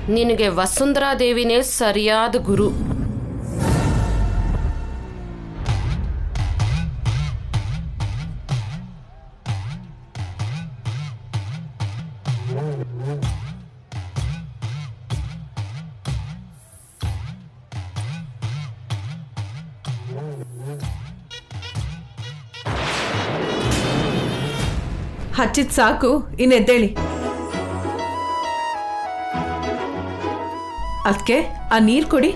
ನಿನಗೆ ವಸುಂಧರಾ ದೇವಿನೇ ಸರಿಯಾದ ಗುರು ಹಚ್ಚಿದ್ ಸಾಕು ಇನ್ನೆದ್ದೇಳಿ ಅದಕ್ಕೆ ಆ ನೀರ್ ಕೊಡಿ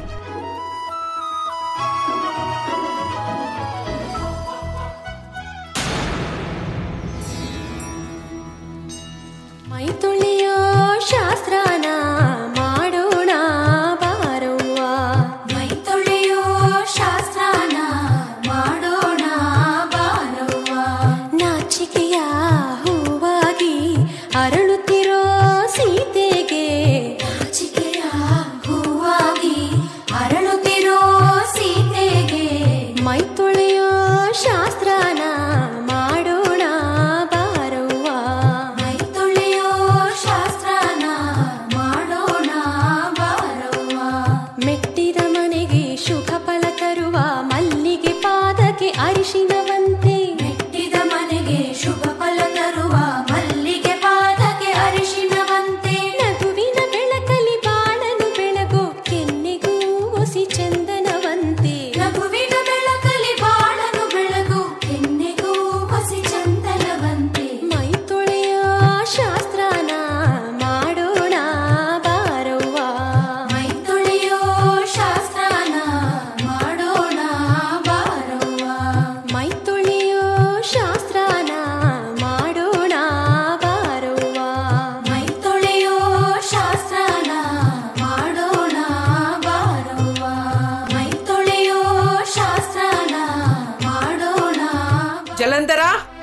ಮೈ ತುಳಿಯೋ ಶಾಸ್ತ್ರನ ಮಾಡೋಣ ಬಾರವ್ವ ಮೈ ತುಳಿಯೋ ಶಾಸ್ತ್ರನ ಮಾಡೋಣ ಬಾರವ್ವ ನಾಚಿಕೆಯ ಹೂವಾಗಿ ಅರಳುತ್ತಿರೋ ಸೀತೆಗೆ ನಾಚಿಕೆಯ ಹೂವಾಗಿ ಅರಳುತ್ತಿರೋ ಸೀತೆಗೆ ಮೈ ತುಳಿಯೋ ಶಾಸ್ತ್ರನ ಮಾಡೋಣ ಬಾರವ್ವ ಮೈ ತುಳಿಯೋ ಶಾಸ್ತ್ರನ ಮಾಡೋಣ ಬಾರವ್ವ ಮೆಟ್ಟಿದ ಮನೆಗೆ ಶುಭ ಫಲ ತರುವ ಮಲ್ಲಿಗೆ ಪಾದಕ್ಕೆ ಅರಿಶಿನವಂತೆ ಮೆಟ್ಟಿದ ಮನೆಗೆ ಶುಭ ಫಲ ತರುವ ಮಲ್ಲಿಗೆ ಪಾದಕ್ಕೆ ಅರಿಶಿನವಂತೆ ನಗುವಿನ ಬೆಳಕಲಿ ಬಾಳನು ಬೆಳಗೋ ಕೆನ್ನೆಗೂ ಹೊಸಿ ಚಂದನವಂತೆ ನಗುವಿನ ಬೆಳಕಲಿ ಬಾಳನು ಬೆಳಗು ಕೆನ್ನೆಗೂ ಹೊಸಿ ಚಂದನವಂತೆ ಮೈ ತೊಳೆಯೋ ಶಾಸ್ತ್ರನ ಮಾಡೋಣ ಬಾರವ್ವ ಮೈ ತೊಳೆಯೋ ಶಾಸ್ತ್ರನ ಮಾಡೋಣ ಬಾರವ್ವ ಮೈ ತೊಳೆಯೋ ಶಾಸ್ತ್ರನ ಮಾಡೋಣ ಬಾರವ್ವ ಮೈ ತೊಳೆಯೋ ಶಾಸ್ತ್ರನ ಮಾಡೋಣ ಬಾರವ್ವ ಮೈ ತೊಳೆಯೋ ಶಾಸ್ತ್ರನ ಮಾಡೋಣ ಜಲಂಧರ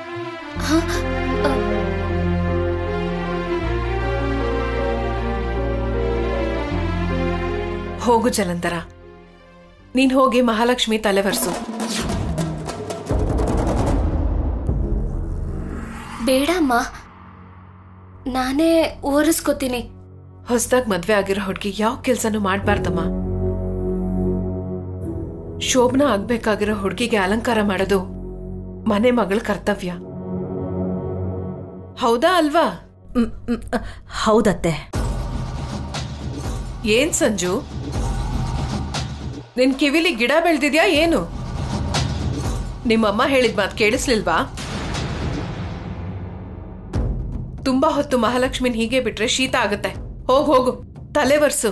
ಹೋಗು ಜಲಂಧರ ನೀನ್ ಹೋಗಿ ಮಹಾಲಕ್ಷ್ಮಿ ತಲೆವರ್ಸು ಬೇಡಮ್ಮ ನಾನೇ ಓರಿಸ್ಕೋತೀನಿ ಹೊಸದಾಗಿ ಮದ್ವೆ ಆಗಿರೋ ಹುಡುಗಿ ಯಾವ ಕೆಲ್ಸನೂ ಮಾಡ್ಬಾರ್ದಮ್ಮ ಶೋಭನ ಆಗ್ಬೇಕಾಗಿರೋ ಹುಡುಗಿಗೆ ಅಲಂಕಾರ ಮಾಡೋದು ಮನೆ ಮಗಳ ಕರ್ತವ್ಯ ಹೌದಾ ಅಲ್ವಾ ಮ್, ಮ್, ಹೌದತ್ತೆ ಏನ್ ಸಂಜು ನಿನ್ ಕಿವಿಲಿ ಗಿಡ ಬೆಳ್ದಿದ್ಯಾ ಏನು ನಿಮ್ಮಮ್ಮ ಹೇಳಿದ ಮಾತು ಕೇಳಿಸ್ಲಿಲ್ವಾ ತುಂಬಾ ಹೊತ್ತು ಮಹಾಲಕ್ಷ್ಮಿನ್ ಹೀಗೆ ಬಿಟ್ರೆ ಶೀತ ಆಗತ್ತೆ ಹೋಗ್ ಹೋಗು ತಲೆ ವರ್ಸು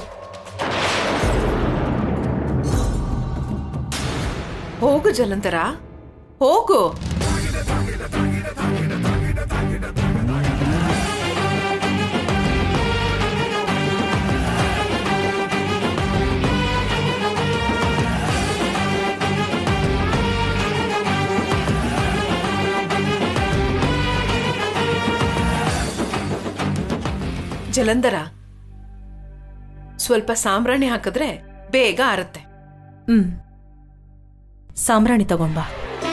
ಹೋಗು ಜಲಂಧರ ಹೋಗು ಜಲಂಧರ ಸ್ವಲ್ಪ ಸಾಂಬ್ರಾಣಿ ಹಾಕಿದ್ರೆ ಬೇಗ ಆರತ್ತೆ ಹ್ಮ್ ಸಾಂಬ್ರಾಣಿ ತಗೊಂಬಾ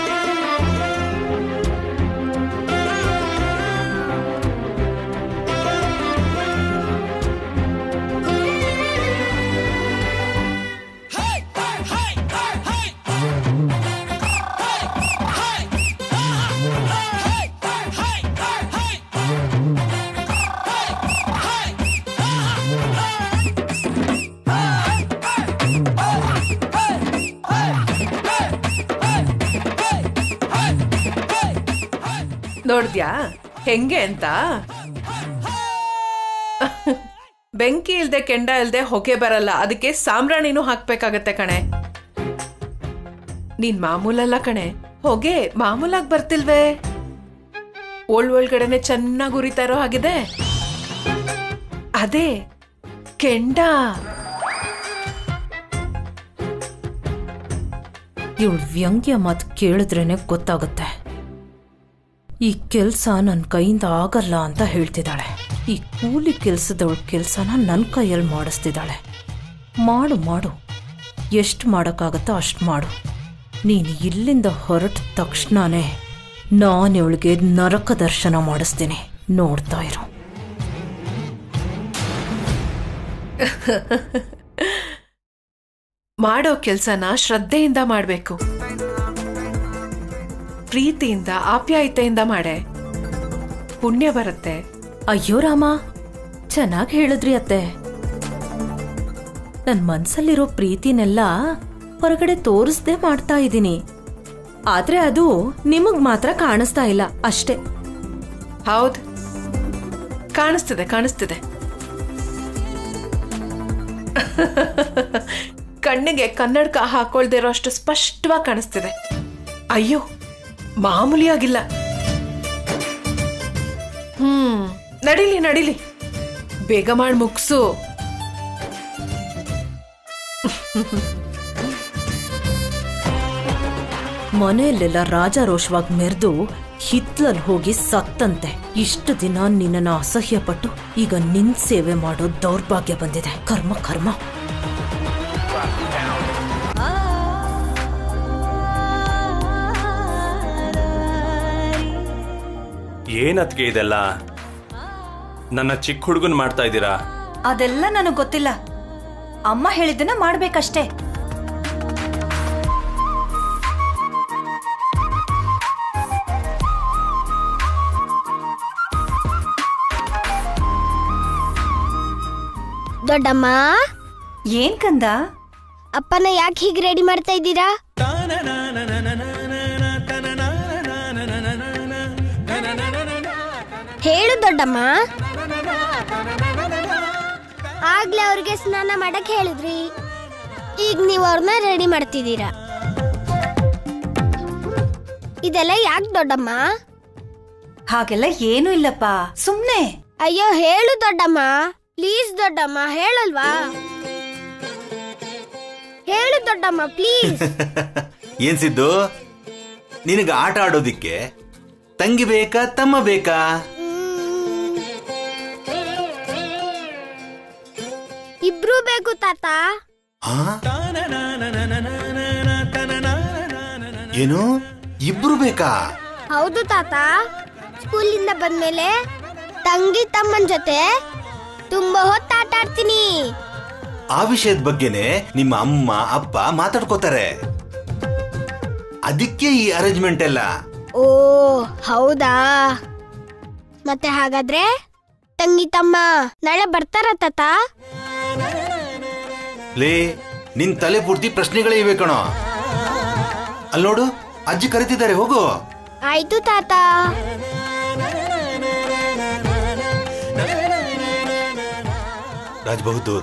ನೋಡ್ದ್ಯಾ ಹೆಂಗೆ ಅಂತ ಬೆಂಕಿ ಇಲ್ದೆ ಕೆಂಡ ಇಲ್ದೆ ಹೊಗೆ ಬರಲ್ಲ ಅದಕ್ಕೆ ಸಾಂಬ್ರಾಣಿನೂ ಹಾಕ್ಬೇಕಾಗತ್ತೆ ಕಣೆ ನೀನ್ ಮಾಮೂಲಲ್ಲ ಕಣೆ ಹೊಗೆ ಮಾಮೂಲಾಗ್ ಬರ್ತಿಲ್ವೇ ಒಳ್ ಒಳಗಡೆನೆ ಚೆನ್ನಾಗಿ ಉರಿತಾ ಇರೋ ಹಾಗಿದೆ ಅದೇ ಕೆಂಡ ಇವಳು ವ್ಯಂಗ್ಯ ಮಾತು ಕೇಳಿದ್ರೇನೆ ಗೊತ್ತಾಗುತ್ತೆ ಈ ಕೆಲ್ಸ ನನ್ನ ಕೈಯಿಂದ ಆಗಲ್ಲ ಅಂತ ಹೇಳ್ತಿದ್ದಾಳೆ ಈ ಕೂಲಿ ಕೆಲ್ಸದವಳ ಕೆಲ್ಸನ ನನ್ನ ಕೈಯಲ್ಲಿ ಮಾಡಿಸ್ತಿದ್ದಾಳೆ ಮಾಡು ಮಾಡು ಎಷ್ಟು ಮಾಡೋಕ್ಕಾಗತ್ತೋ ಅಷ್ಟು ಮಾಡು ನೀನು ಇಲ್ಲಿಂದ ಹೊರಟ ತಕ್ಷಣನೇ ನಾನು ಇವಳಿಗೆ ನರಕ ದರ್ಶನ ಮಾಡಿಸ್ತೀನಿ ನೋಡ್ತಾ ಇರು ಮಾಡೋ ಕೆಲ್ಸನ ಶ್ರದ್ಧೆಯಿಂದ ಮಾಡ್ಬೇಕು ಪ್ರೀತಿಯಿಂದ ಆಪ್ಯಾಯತೆಯಿಂದ ಮಾಡೆ ಪುಣ್ಯ ಬರುತ್ತೆ ಅಯ್ಯೋ ರಾಮ ಚೆನ್ನಾಗಿ ಹೇಳಿದ್ರಿ ಅತ್ತೆ ನನ್ ಮನ್ಸಲ್ಲಿರೋ ಪ್ರೀತಿನೆಲ್ಲ ಹೊರಗಡೆ ತೋರಿಸ್ದೆ ಮಾಡ್ತಾ ಇದ್ದೀನಿ ಆದ್ರೆ ಅದು ನಿಮಗ್ ಮಾತ್ರ ಕಾಣಿಸ್ತಾ ಇಲ್ಲ ಅಷ್ಟೇ ಹೌದ್ ಕಾಣಿಸ್ತಿದೆ ಕಾಣಿಸ್ತಿದೆ ಕಣ್ಣಿಗೆ ಕನ್ನಡಕ ಹಾಕೊಳ್ದಿರೋ ಅಷ್ಟು ಸ್ಪಷ್ಟವಾಗಿ ಕಾಣಿಸ್ತಿದೆ ಅಯ್ಯೋ ಮಾಮೂಲಿಯಾಗಿಲ್ಲ ಹ್ಮ್ ನಡಿಲಿ ನಡಿಲಿ ಬೇಗ ಮಾಡಿ ಮುಗ್ಸು ಮನೆಯಲ್ಲೆಲ್ಲ ರಾಜಾರೋಷವಾಗಿ ಮೆರೆದು ಹಿತ್ಲಲ್ಲಿ ಹೋಗಿ ಸತ್ತಂತೆ ಇಷ್ಟು ದಿನ ನಿನ್ನನ್ನು ಅಸಹ್ಯಪಟ್ಟು ಈಗ ನಿನ್ ಸೇವೆ ಮಾಡೋ ದೌರ್ಭಾಗ್ಯ ಬಂದಿದೆ ಕರ್ಮ ಕರ್ಮ ಏನತ್ಗೆ ಇದೆಲ್ಲ ನನ್ನ ಚಿಕ್ಕ ಹುಡುಗನ್ ಮಾಡ್ತಾ ಇದ್ದೀರಾ ಅದೆಲ್ಲ ನನಗ್ ಗೊತ್ತಿಲ್ಲ ಅಮ್ಮ ಹೇಳಿದ್ದನ್ನ ಮಾಡ್ಬೇಕಷ್ಟೇ ದೊಡ್ಡಮ್ಮ ಏನ್ ಕಂದ ಅಪ್ಪನ ಯಾಕೆ ಹೀಗೆ ರೆಡಿ ಮಾಡ್ತಾ ಇದ್ದೀರಾ ಹೇಳು ದೊಡ್ಡಮ್ಮ ಆಗ್ಲೇ ಅವ್ರಿಗೆ ಸ್ನಾನ ಮಾಡಕ್ ಹೇಳಿದ್ರಿ ಈಗ ನೀವು ಅವ್ರನ್ನ ರೆಡಿ ಮಾಡ್ತಿದ್ದೀರಾ ಇದೆಲ್ಲ ಯಾಕೆ ದೊಡ್ಡಮ್ಮ ಹಾಗೆಲ್ಲ ಏನೂ ಇಲ್ಲಪ್ಪ ಸುಮ್ನೆ ಅಯ್ಯೋ ಹೇಳು ದೊಡ್ಡಮ್ಮ ಪ್ಲೀಸ್ ದೊಡ್ಡಮ್ಮ ಹೇಳಲ್ವಾ ಹೇಳು ದೊಡ್ಡಮ್ಮ ಪ್ಲೀಸ್ ಏನ್ ಸಿದ್ದು ನಿನಗೆ ಆಟ ಆಡೋದಿಕ್ಕೆ ತಂಗಿ ಬೇಕಾ ತಮ್ಮ ಬೇಕಾ ಇಬ್ರು ಬೇಕು ತಾತ ಹಾ? ಏನು ಇಬ್ರು ಬೇಕಾ ಹೌದು ತಾತ ಸ್ಕೂಲಿಂದ ಬಂದ್ಮೇಲೆ ತಂಗಿ ತಮ್ಮನ್ ಜೊತೆ ತುಂಬಾ ಹೊತ್ತು ಆಟ ಆಡ್ತೀನಿ ಆ ವಿಷಯದ ಬಗ್ಗೆನೆ ನಿಮ್ಮ ಅಮ್ಮ ಅಪ್ಪ ಮಾತಾಡ್ಕೋತಾರೆ ಅದಕ್ಕೆ ಈ ಅರೇಂಜ್ಮೆಂಟ್ ಎಲ್ಲ ಓ ಹೌದಾ ಮತ್ತೆ ಹಾಗಾದ್ರೆ ತಂಗಿ ತಮ್ಮ ನಾಳೆ ಬರ್ತಾರ ತಾತ ಲೇ ನಿನ್ ತಲೆ ಪೂರ್ತಿ ಪ್ರಶ್ನೆಗಳೇ ಇವೆ ಕಣೋ ಅಲ್ಲಿ ನೋಡು ಅಜ್ಜಿ ಕರಿತಿದ್ದಾರೆ ಹೋಗು ಆಯ್ತು ತಾತ ರಾಜ್ ಬಹದ್ದೂರ್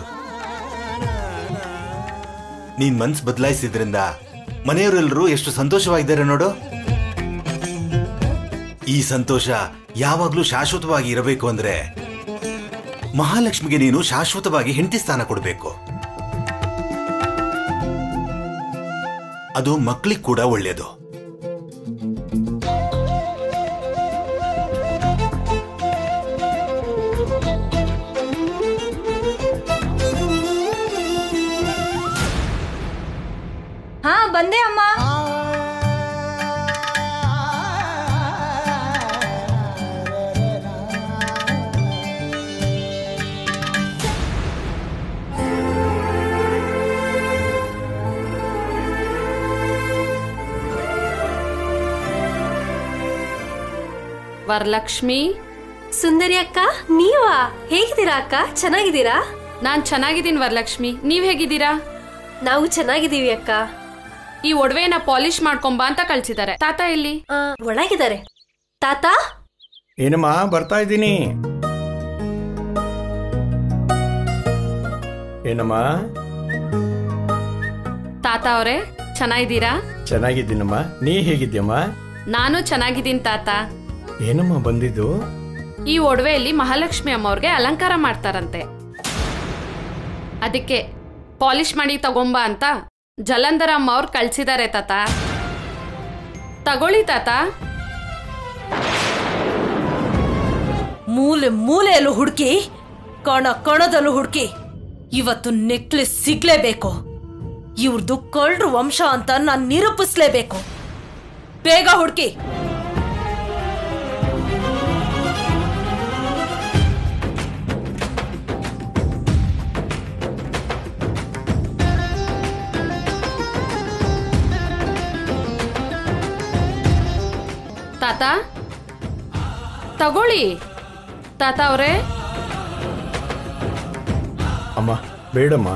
ನೀನ್ ಮನ್ಸ್ ಬದಲಾಯಿಸಿದ್ರಿಂದ ಮನೆಯವರೆಲ್ಲರೂ ಎಷ್ಟು ಸಂತೋಷವಾಗಿದ್ದಾರೆ ನೋಡು ಈ ಸಂತೋಷ ಯಾವಾಗ್ಲೂ ಶಾಶ್ವತವಾಗಿ ಇರಬೇಕು ಅಂದ್ರೆ ಮಹಾಲಕ್ಷ್ಮಿಗೆ ನೀನು ಶಾಶ್ವತವಾಗಿ ಹೆಂಡತಿ ಸ್ಥಾನ ಕೊಡಬೇಕು ಅದು ಮಕ್ಕಳಿಗೆ ಕೂಡ ಒಳ್ಳೆಯದು ಹಾ ಬಂದೆ ಅಮ್ಮ ವರಲಕ್ಷ್ಮಿ ಸುಂದರಿ ಅಕ್ಕ ನೀವಾ ಹೇಗಿದ್ದೀರಾ ಅಕ್ಕ ಚೆನ್ನಾಗಿದ್ದೀರಾ ನಾನ್ ಚೆನ್ನಾಗಿದ್ದೀನಿ ವರಲಕ್ಷ್ಮಿ ನೀವ್ ಹೇಗಿದ್ದೀರಾ ನಾವು ಚೆನ್ನಾಗಿದ್ದೀವಿ ಅಕ್ಕ ಈ ಒಡವೆನ ಪಾಲಿಶ್ ಮಾಡ್ಕೊಂಬ ಅಂತ ಕಳ್ಸಿದ್ದಾರೆ ತಾತ ಎಲ್ಲಿ ಆ, ಒಳಗಿದ್ದಾರೆ ತಾತ ಏನಮ್ಮ ಬರ್ತಾ ಇದ್ದೀನಿ ಏನಮ್ಮ ತಾತ ಅವರೇ ಚೆನ್ನಾಗಿದ್ದೀರಾ ಚೆನ್ನಾಗಿದ್ದೀನಮ್ಮ ನೀ ಹೇಗಿದ್ಯಮ್ಮ ನಾನು ಚೆನ್ನಾಗಿದ್ದೀನಿ ತಾತ ಏನಮ್ಮ ಬಂದಿದ್ದು ಈ ಒಡವೆಯಲ್ಲಿ ಮಹಾಲಕ್ಷ್ಮಿ ಅಮ್ಮವ್ರಿಗೆ ಅಲಂಕಾರ ಮಾಡ್ತಾರಂತೆ ಅದಕ್ಕೆ ಪಾಲಿಶ್ ಮಾಡಿ ತಗೊಂಬ ಅಂತ ಜಲಂಧರ ಅಮ್ಮ ಅವ್ರು ಕಳ್ಸಿದ್ದಾರೆ ತಾತ ತಗೊಳ್ಳಿ ತಾತ ಮೂಲೆ ಮೂಲೆಯಲ್ಲೂ ಹುಡುಕಿ ಕಣ ಕಣದಲ್ಲೂ ಹುಡುಕಿ ಇವತ್ತು ನೆಕ್ಲೆಸ್ ಸಿಗ್ಲೇಬೇಕು ಇವ್ರದ್ದು ಕಳ್ರು ವಂಶ ಅಂತ ನಾನು ನಿರೂಪಿಸ್ಲೇಬೇಕು ಬೇಗ ಹುಡುಕಿ ತಾತ ತಗೊಳ್ಳಿ ತಾತ ಅವರೇ ಅಮ್ಮ ಬೇಡಮ್ಮ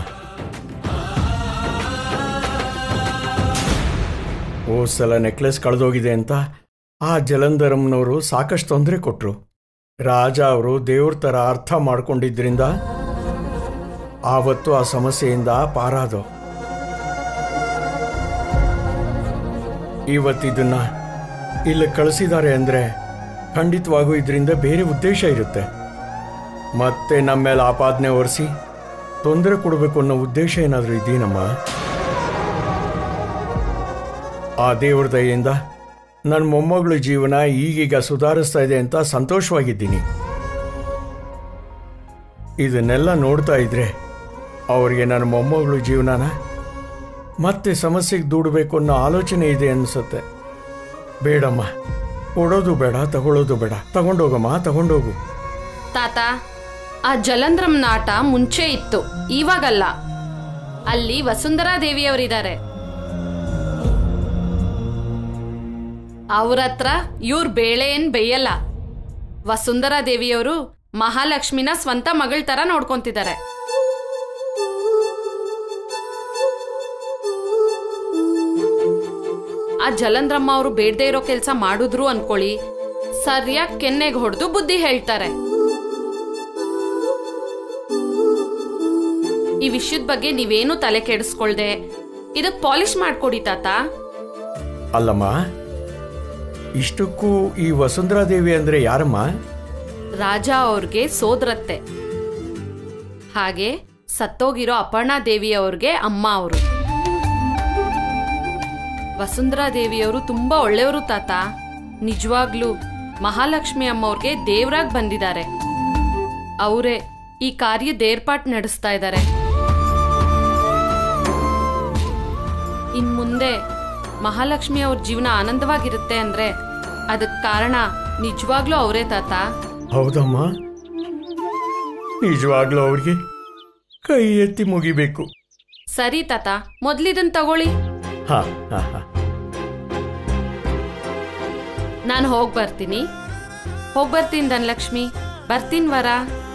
ಹೋದ್ ಸಲ ನೆಕ್ಲೆಸ್ ಕಳೆದೋಗಿದೆ ಅಂತ ಆ ಜಲಂಧರಂನವರು ಸಾಕಷ್ಟು ತೊಂದರೆ ಕೊಟ್ರು ರಾಜ ಅವರು ದೇವ್ರ ಥರ ಅರ್ಥ ಮಾಡ್ಕೊಂಡಿದ್ರಿಂದ ಆವತ್ತು ಆ ಸಮಸ್ಯೆಯಿಂದ ಪಾರಾದೋ ಇವತ್ತಿದನ್ನ ಇಲ್ಲಿ ಕಳಿಸಿದ್ದಾರೆ ಅಂದರೆ ಖಂಡಿತವಾಗೂ ಇದರಿಂದ ಬೇರೆ ಉದ್ದೇಶ ಇರುತ್ತೆ ಮತ್ತೆ ನಮ್ಮ ಮೇಲೆ ಆಪಾದನೆ ಹೊರಿಸಿ ತೊಂದರೆ ಕೊಡಬೇಕು ಅನ್ನೋ ಉದ್ದೇಶ ಏನಾದರೂ ಇದೆಯೇನಮ್ಮ ಆ ದೇವ್ರ ದಯೆಯಿಂದ ನನ್ನ ಮೊಮ್ಮಗಳ ಜೀವನ ಈಗೀಗ ಸುಧಾರಿಸ್ತಾ ಇದೆ ಅಂತ ಸಂತೋಷವಾಗಿದ್ದೀನಿ ಇದನ್ನೆಲ್ಲ ನೋಡ್ತಾ ಇದ್ರೆ ಅವರಿಗೆ ನನ್ನ ಮೊಮ್ಮಗಳ ಜೀವನನ ಮತ್ತೆ ಸಮಸ್ಯೆಗೆ ದೂಡಬೇಕು ಅನ್ನೋ ಆಲೋಚನೆ ಇದೆ ಅನಿಸುತ್ತೆ ಬೇಡಮ್ಮ ಕೊಡೋದು ಬೇಡ ತಗೊಳ್ಳೋದು ಬೇಡ ತಗೊಂಡೋಗಮ್ಮ ತಗೊಂಡೋಗು ತಾತ ಆ ಜಲಂಧ್ರಂ ಆಟ ಮುಂಚೆ ಇತ್ತು ಇವಾಗಲ್ಲ ಅಲ್ಲಿ ವಸುಂಧರಾ ದೇವಿಯವರಿದ್ದಾರೆ ಅವ್ರ ಹತ್ರ ಇವ್ರ ಬೇಳೆ ಏನ್ ಬೇಯಲ್ಲ ವಸುಂಧರಾ ದೇವಿಯವರು ಮಹಾಲಕ್ಷ್ಮಿನ ಸ್ವಂತ ಮಗಳ ತರ ನೋಡ್ಕೊಂತಿದ್ದಾರೆ ಆ ಜಲಂಧ್ರಮ್ಮ ಅವರು ಬೇಡದೆ ಇರೋ ಕೆಲಸ ಮಾಡಿದ್ರು ಅನ್ಕೊಳ್ಳಿ ಸರಿಯಾಗಿ ಕೆನ್ನೆಗೆ ಹೊಡೆದು ಬುದ್ಧಿ ಹೇಳ್ತಾರೆ ಈ ವಿಷಯದ ಬಗ್ಗೆ ನೀವೇನು ತಲೆ ಕೆಡಿಸ್ಕೊಳ್ದೆ ಇದಕ್ ಪಾಲಿಶ್ ಮಾಡ್ಕೊಡಿ ತಾತ ಅಲ್ಲಮ್ಮ ಇಷ್ಟಕ್ಕೂ ಈ ವಸುಂಧರಾ ದೇವಿ ಅಂದ್ರೆ ಯಾರಮ್ಮ ರಾಜ ಅವ್ರಿಗೆ ಸೋದರತ್ತೆ ಹಾಗೆ ಸತ್ತೋಗಿರೋ ಅಪರ್ಣಾ ದೇವಿ ಅವ್ರಿಗೆ ಅಮ್ಮ ಅವರು ವಸುಂಧರಾ ದೇವಿಯವರು ತುಂಬಾ ಒಳ್ಳೆಯವರು ತಾತ ನಿಜವಾಗ್ಲೂ ಮಹಾಲಕ್ಷ್ಮಿ ಅಮ್ಮವ್ರಿಗೆ ದೇವ್ರಾಗ್ ಬಂದಿದ್ದಾರೆ ಅವರೇ ಈ ಕಾರ್ಯದ ಏರ್ಪಾಟ್ ನಡೆಸ್ತಾ ಇದ್ದಾರೆ ಇನ್ ಮುಂದೆ ಮಹಾಲಕ್ಷ್ಮಿ ಅವ್ರ ಜೀವನ ಆನಂದವಾಗಿರುತ್ತೆ ಅಂದ್ರೆ ಅದಕ್ ಕಾರಣ ನಿಜವಾಗ್ಲೂ ಅವರೇ ತಾತ ಹೌದಮ್ಮ ನಿಜವಾಗ್ಲೂ ಅವ್ರಿಗೆ ಕೈ ಎತ್ತಿ ಮುಗಿಬೇಕು ಸರಿ ತಾತ ಮೊದ್ಲಿದನ್ ತಗೊಳ್ಳಿ ಹಾ ಹಾ ಹಾ ನಾನು ಹೋಗ್ ಬರ್ತೀನಿ ಹೋಗ್ ಬರ್ತೀನಿ ಧನಲಕ್ಷ್ಮಿ ಬರ್ತೀನಿ ವರ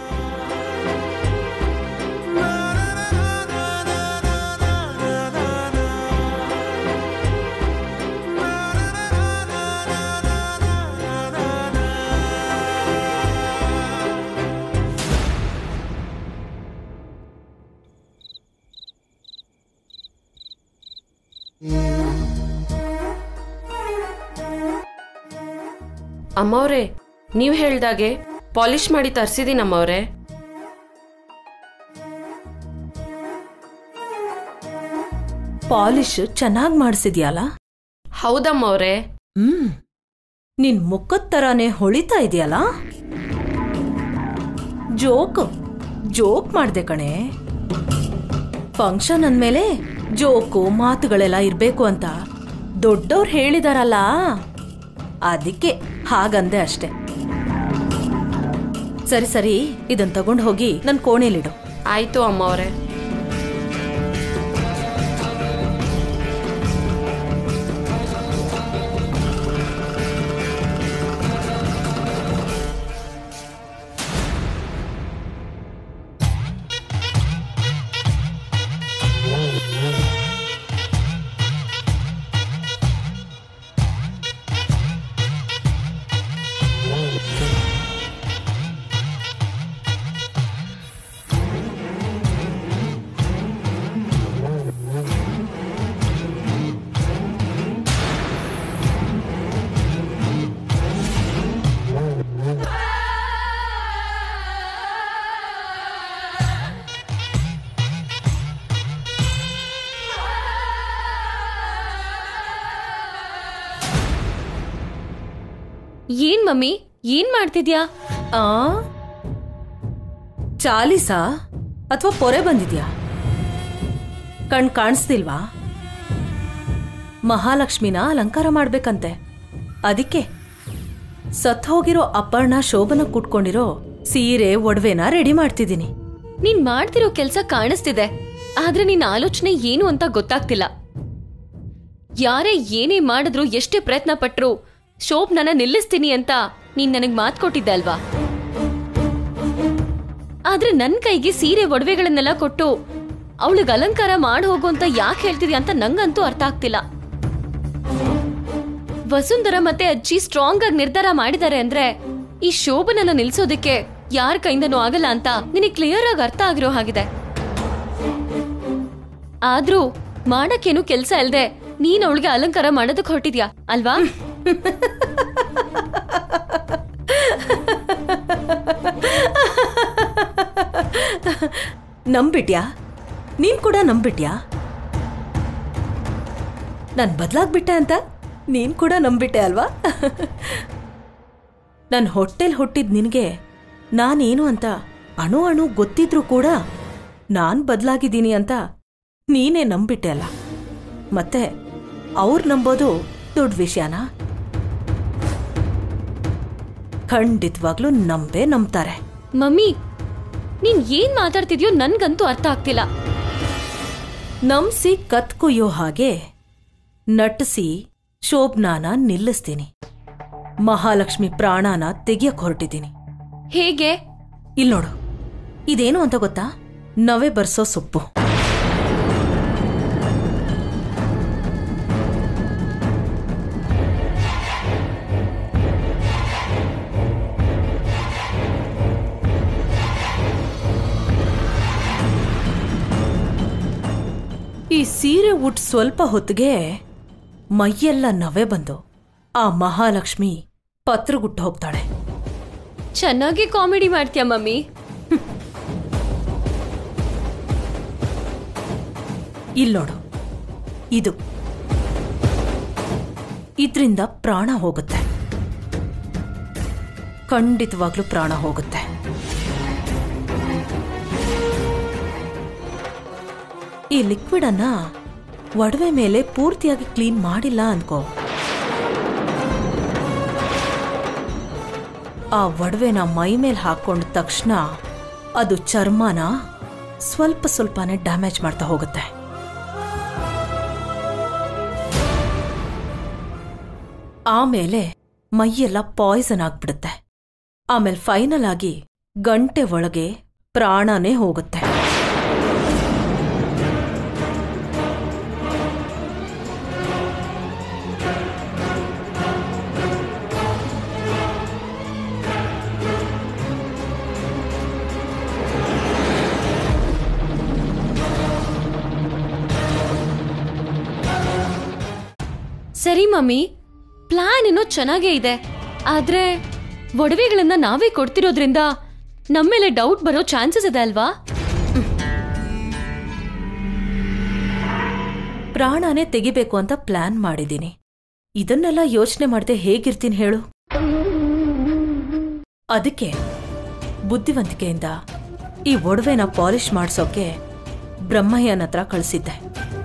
ಅಮ್ಮವ್ರೆ ನೀವ್ ಹೇಳ್ದಾಗೆ ಪಾಲಿಶ್ ಮಾಡಿ ತರ್ಸಿದೀನಿ ಅಮ್ಮವ್ರೆ ಪಾಲಿಶ್ ಚೆನ್ನಾಗಿ ಮಾಡಿಸಿದ್ಯಾಲ ಹೌದಮ್ಮವ್ರೆ ಹ್ಮ್ ನಿನ್ ಮುಖದ್ ತರಾನೇ ಹೊಳಿತಾ ಇದೆಯಲ್ಲ ಜೋಕ್ ಜೋಕ್ ಮಾಡ್ದೆ ಕಣೆ ಫಂಕ್ಷನ್ ಅಂದ್ಮೇಲೆ ಜೋಕು ಮಾತುಗಳೆಲ್ಲ ಇರ್ಬೇಕು ಅಂತ ದೊಡ್ಡವ್ರು ಹೇಳಿದಾರಲ್ಲ ಅದಕ್ಕೆ ಹಾಗಂದೆ ಅಷ್ಟೆ ಸರಿ ಸರಿ ಇದನ್ ತಗೊಂಡ್ ಹೋಗಿ ನನ್ ಕೋಣೆಲಿಡು ಆಯ್ತು ಅಮ್ಮವ್ರೆ ಏನ್ ಮಮ್ಮಿ ಏನ್ ಮಾಡ್ತಿದ್ಯಾ ಆ ಚಾಲಿಸಾ ಅಥವಾ ಪೊರೆ ಬಂದಿದ್ಯಾ ಕಣ್ ಕಾಣಿಸ್ತಿಲ್ವಾ ಮಹಾಲಕ್ಷ್ಮಿನ ಅಲಂಕಾರ ಮಾಡ್ಬೇಕಂತೆ ಅದಕ್ಕೆ ಸತ್ ಹೋಗಿರೋ ಅಪರ್ಣ ಶೋಭನ ಕುಟ್ಕೊಂಡಿರೋ ಸೀರೆ ಒಡವೆನ ರೆಡಿ ಮಾಡ್ತಿದ್ದೀನಿ ನೀನ್ ಮಾಡ್ತಿರೋ ಕೆಲ್ಸ ಕಾಣಿಸ್ತಿದೆ ಆದ್ರೆ ನಿನ್ ಆಲೋಚನೆ ಏನು ಅಂತ ಗೊತ್ತಾಗ್ತಿಲ್ಲ ಯಾರೇ ಏನೇ ಮಾಡಿದ್ರು ಎಷ್ಟೇ ಪ್ರಯತ್ನ ಪಟ್ರು ಶೋಭ್ನನ್ನ ನಿಲ್ಲಿಸ್ತೀನಿ ಅಂತ ನೀನ್ ನನಗ್ ಮಾತ್ ಕೊಟ್ಟಿದ್ದೆ ಅಲ್ವಾ ಆದ್ರೆ ನನ್ ಕೈಗೆ ಸೀರೆ ಒಡವೆಗಳನ್ನೆಲ್ಲ ಕೊಟ್ಟು ಅವಳಿಗೆ ಅಲಂಕಾರ ಮಾಡಿ ಹೋಗು ಅಂತ ಯಾಕೆ ಹೇಳ್ತಿದ್ಯಾ ಅಂತ ನಂಗಂತೂ ಅರ್ಥ ಆಗ್ತಿಲ್ಲ ವಸುಂಧರ ಮತ್ತೆ ಅಜ್ಜಿ ಸ್ಟ್ರಾಂಗ್ ಆಗಿ ನಿರ್ಧಾರ ಮಾಡಿದ್ದಾರೆ ಅಂದ್ರೆ ಈ ಶೋಭನನ್ನ ನಿಲ್ಸೋದಕ್ಕೆ ಯಾರ ಕೈಯಿಂದನೂ ಆಗಲ್ಲ ಅಂತ ನಿನಗೆ ಕ್ಲಿಯರ್ ಆಗಿ ಅರ್ಥ ಆಗಿರೋ ಹಾಗಿದೆ ಆದ್ರೂ ಮಾಡಕ್ಕೇನು ಕೆಲ್ಸ ಇಲ್ದೆ ನೀನ್ ಅವಳಿಗೆ ಅಲಂಕಾರ ಮಾಡೋದಕ್ಕೆ ಹೊರಟಿದ್ಯಾ ಅಲ್ವಾ ನಂಬಿಟ್ಯಾ ನೀನ್ ಕೂಡ ನಂಬಿಟ್ಯಾ ನಾನು ಬದಲಾಗ್ಬಿಟ್ಟೆ ಅಂತ ನೀನ್ ಕೂಡ ನಂಬಿಟ್ಟೆ ಅಲ್ವಾ ನನ್ನ ಹೊಟ್ಟೆಲ್ ಹುಟ್ಟಿದ್ ನಿನಗೆ ನಾನೇನು ಅಂತ ಅಣು ಅಣು ಗೊತ್ತಿದ್ರೂ ಕೂಡ ನಾನ್ ಬದಲಾಗಿದ್ದೀನಿ ಅಂತ ನೀನೇ ನಂಬಿಟ್ಟೆ ಅಲ್ಲ ಮತ್ತೆ ಅವ್ರು ನಂಬೋದು ದೊಡ್ಡ ವಿಷಯನಾ ಖಂಡಿತವಾಗ್ಲೂ ನಂಬೇ ನಂಬ್ತಾರೆ ಮಮ್ಮಿ ನೀನ್ ಏನ್ ಮಾತಾಡ್ತಿದ್ಯೋ ನನ್ಗಂತೂ ಅರ್ಥ ಆಗ್ತಿಲ್ಲ ನಂಬ್ಸಿ ಕತ್ಕೊಯ್ಯೋ ಹಾಗೆ ನಟಿಸಿ ಶೋಭನಾನ ನಿಲ್ಲಿಸ್ತೀನಿ ಮಹಾಲಕ್ಷ್ಮಿ ಪ್ರಾಣನ ತೆಗಿಯಕ್ ಹೊರಟಿದ್ದೀನಿ ಹೇಗೆ ಇಲ್ ನೋಡು ಇದೇನು ಅಂತ ಗೊತ್ತಾ ನವೆ ಬರ್ಸೋ ಸೊಪ್ಪು ಈ ಸೀರೆ ಉಟ್ ಸ್ವಲ್ಪ ಹೊತ್ತಿಗೆ ಮೈಯೆಲ್ಲ ನವೆ ಬಂದು ಆ ಮಹಾಲಕ್ಷ್ಮಿ ಪತ್ರಗುಟ್ಟು ಹೋಗ್ತಾಳೆ ಚೆನ್ನಾಗಿ ಕಾಮಿಡಿ ಮಾಡ್ತೀಯ ಮಮ್ಮಿ ಇಲ್ಲೋಡು ಇದು ಇದ್ರಿಂದ ಪ್ರಾಣ ಹೋಗುತ್ತೆ ಖಂಡಿತವಾಗ್ಲೂ ಪ್ರಾಣ ಹೋಗುತ್ತೆ ಈ ಲಿಕ್ವಿಡ್ ಅನ್ನ ಒಡವೆ ಮೇಲೆ ಪೂರ್ತಿಯಾಗಿ ಕ್ಲೀನ್ ಮಾಡಿಲ್ಲ ಅನ್ಕೋ ಆ ಒಡವೆನ ಮೈ ಮೇಲೆ ಹಾಕೊಂಡ ತಕ್ಷಣ ಅದು ಚರ್ಮನ ಸ್ವಲ್ಪ ಸ್ವಲ್ಪನೇ ಡ್ಯಾಮೇಜ್ ಮಾಡ್ತಾ ಹೋಗುತ್ತೆ ಆಮೇಲೆ ಮೈಯೆಲ್ಲ ಪಾಯ್ಸನ್ ಆಗ್ಬಿಡುತ್ತೆ ಆಮೇಲೆ ಫೈನಲ್ ಆಗಿ ಗಂಟೆ ಒಳಗೆ ಪ್ರಾಣನೇ ಹೋಗುತ್ತೆ ಸರಿ ಮಮ್ಮಿ ಪ್ಲಾನ್ ಏನೋ ಚೆನ್ನಾಗೇ ಇದೆ ಆದ್ರೆ ಒಡವೆಗಳನ್ನ ನಾವೇ ಕೊಡ್ತಿರೋದ್ರಿಂದ ನಮ್ಮೇಲೆ ಡೌಟ್ ಬರೋ ಚಾನ್ಸಸ್ ಇದೆ ಅಲ್ವಾ ಪ್ರಾಣನೇ ತೆಗಿಬೇಕು ಅಂತ ಪ್ಲಾನ್ ಮಾಡಿದ್ದೀನಿ ಇದನ್ನೆಲ್ಲ ಯೋಚನೆ ಮಾಡದೆ ಹೇಗಿರ್ತೀನಿ ಹೇಳು ಅದಕ್ಕೆ ಬುದ್ಧಿವಂತಿಕೆಯಿಂದ ಈ ಒಡವೆನ ಪಾಲಿಷ್ ಮಾಡ್ಸೋಕೆ ಬ್ರಹ್ಮಯ್ಯನ ಹತ್ರ ಕಳಿಸಿದ್ದೆ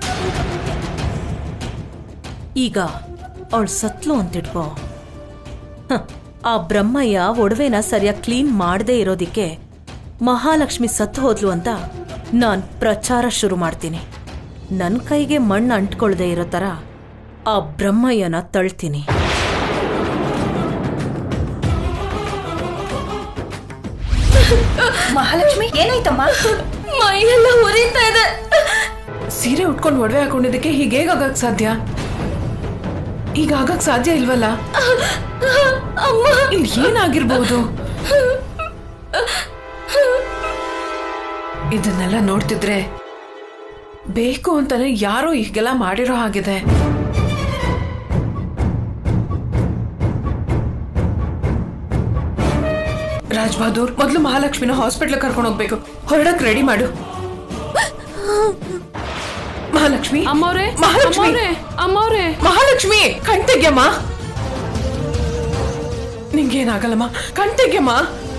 ಈಗ ಅವಳು ಸತ್ಲು ಅಂತಿಟ್ಕೋ ಹ, ಆ ಬ್ರಹ್ಮಯ್ಯ ಒಡವೆನ ಸರಿಯಾಗಿ ಕ್ಲೀನ್ ಮಾಡದೇ ಇರೋದಿಕ್ಕೆ ಮಹಾಲಕ್ಷ್ಮಿ ಸತ್ತು ಹೋದ್ಲು ಅಂತ ನಾನ್ ಪ್ರಚಾರ ಶುರು ಮಾಡ್ತೀನಿ ನನ್ನ ಕೈಗೆ ಮಣ್ಣು ಅಂಟ್ಕೊಳ್ದೆ ಇರೋ ಥರ ಆ ಬ್ರಹ್ಮಯ್ಯನ ತಳ್ತೀನಿ ಮಹಾಲಕ್ಷ್ಮಿ ಏನಾಯ್ತಮ್ಮ ಮೈಯೆಲ್ಲ ಉರಿತಾ ಇದೆ ಸೀರೆ ಉಟ್ಕೊಂಡು ಒಡವೆ ಹಾಕೊಂಡಿದ್ದಕ್ಕೆ ಹೀಗೆ ಆಗಕ್ ಸಾಧ್ಯ ಈಗ ಆಗಕ್ ಸಾಧ್ಯ ಇಲ್ವಲ್ಲ ಇಲ್ಲಿ ಏನಾಗಿರ್ಬೋದು ಇದನ್ನೆಲ್ಲ ನೋಡ್ತಿದ್ರೆ ಬೇಕು ಅಂತಾನೆ ಯಾರೋ ಹೀಗೆಲ್ಲ ಮಾಡಿರೋ ಹಾಗಿದೆ ರಾಜ್ ಬಹದ್ದೂರ್ ಮೊದಲು ಮಹಾಲಕ್ಷ್ಮಿನ ಹಾಸ್ಪಿಟ್ಲ್ ಕರ್ಕೊಂಡು ಹೋಗ್ಬೇಕು ಹೊರಡಕ್ ರೆಡಿ ಮಾಡು ಮಹಾಲಕ್ಷ್ಮಿ ಅಮ್ಮವ್ರೆ ಮಹಾಲಕ್ಷ್ಮಿ ಅಮ್ಮವ್ರೆ ಅಮ್ಮವ್ರೆ ಮಹಾಲಕ್ಷ್ಮಿ ಕಣ್ ತೆಗ್ಯಮ್ಮ ನಿಂಗೇನಾಗಲ್ಲಮ್ಮ ಕಣ್ ತೆಗ್ಯಮ್ಮ